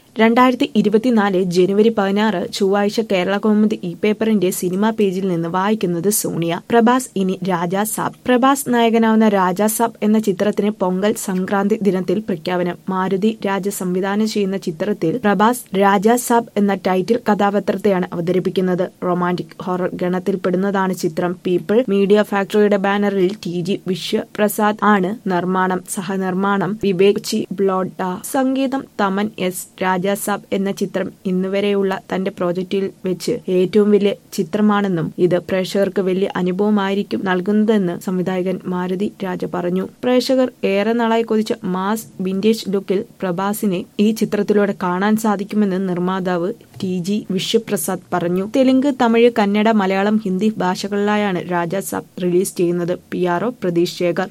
രണ്ടായിരത്തി ഇരുപത്തിനാല് ജനുവരി പതിനാറ് ചൊവ്വാഴ്ച കേരള കൗമുദി ഇ പേപ്പറിന്റെ സിനിമാ പേജിൽ നിന്ന് വായിക്കുന്നത് സോണിയ പ്രഭാസ് ഇനി രാജാ സാബ് പ്രഭാസ് നായകനാവുന്ന രാജാ സാബ് എന്ന ചിത്രത്തിന് പൊങ്കൽ സംക്രാന്തി ദിനത്തിൽ പ്രഖ്യാപനം മാരുതി രാജ സംവിധാനം ചെയ്യുന്ന ചിത്രത്തിൽ പ്രഭാസ് രാജാ സാബ് എന്ന ടൈറ്റിൽ കഥാപാത്രത്തെയാണ് അവതരിപ്പിക്കുന്നത് റൊമാന്റിക് ഹൊറർ ഗണത്തിൽപ്പെടുന്നതാണ് ചിത്രം പീപ്പിൾ മീഡിയ ഫാക്ടറിയുടെ ബാനറിൽ ടി ജി വിശ്വപ്രസാദ് ആണ് നിർമ്മാണം സഹനിർമ്മാണം വിവേക് ചി ബ്ലോഡ സംഗീതം തമൻ എസ് രാജാ സാബ് എന്ന ചിത്രം ഇന്നുവരെയുള്ള തന്റെ പ്രോജക്റ്റിൽ വെച്ച് ഏറ്റവും വലിയ ചിത്രമാണെന്നും ഇത് പ്രേക്ഷകർക്ക് വലിയ അനുഭവമായിരിക്കും നൽകുന്നതെന്ന് സംവിധായകൻ മാരുതി രാജ പറഞ്ഞു പ്രേക്ഷകർ ഏറെ നാളായി കൊതിച്ച മാസ് വിന്റേജ് ലുക്കിൽ പ്രഭാസിനെ ഈ ചിത്രത്തിലൂടെ കാണാൻ സാധിക്കുമെന്ന് നിർമ്മാതാവ് ടി ജി വിശ്വപ്രസാദ് പറഞ്ഞു തെലുങ്ക് തമിഴ് കന്നഡ മലയാളം ഹിന്ദി ഭാഷകളിലായാണ് രാജാ സാബ് റിലീസ് ചെയ്യുന്നത് P R O Pratheesh Shekhar